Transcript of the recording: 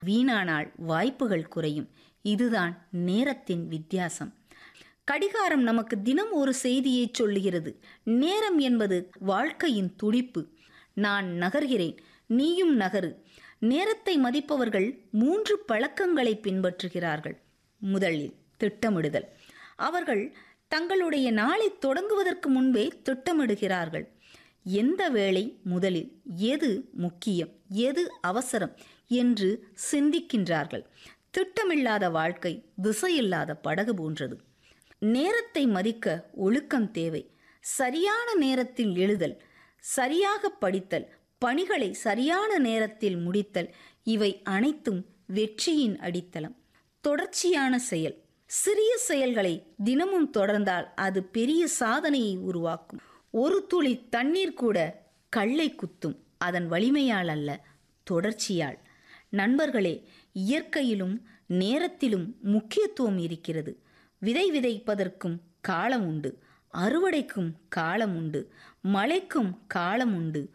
வீணானால் வாய்ப்புகள் குறையும் இதுதான் நேரத்தின் வித்தியாசம் கடிகாரம் நமக்கு தினம் ஒரு செய்தியை சொல்லுகிறது நேரம் என்பது வாழ்க்கையின் துடிப்பு நான் நகர்கிறேன் நீயும் நகரு நேரத்தை மதிப்பவர்கள் மூன்று பழக்கங்களை பின்பற்றுகிறார்கள் முதலில் திட்டமிடுதல் அவர்கள் தங்களுடைய நாளை தொடங்குவதற்கு முன்பே திட்டமிடுகிறார்கள் எந்த வேலை முதலில் எது முக்கியம் எது அவசரம் என்று சிந்திக்கின்றார்கள் திட்டமில்லாத வாழ்க்கை திசையில்லாத படகு போன்றது நேரத்தை மதிக்க ஒழுக்கம் தேவை சரியான நேரத்தில் எழுதல் சரியாக படித்தல் பணிகளை சரியான நேரத்தில் முடித்தல் இவை அனைத்தும் வெற்றியின் அடித்தளம் தொடர்ச்சியான செயல் சிறிய செயல்களை தினமும் தொடர்ந்தால் அது பெரிய சாதனையை உருவாக்கும் ஒரு துளி தண்ணீர் கூட கல்லை குத்தும் அதன் வலிமையால் அல்ல தொடர்ச்சியால் நண்பர்களே இயற்கையிலும் நேரத்திலும் முக்கியத்துவம் இருக்கிறது விதை விதைப்பதற்கும் காலம் உண்டு அறுவடைக்கும் காலம் உண்டு மழைக்கும் காலம் உண்டு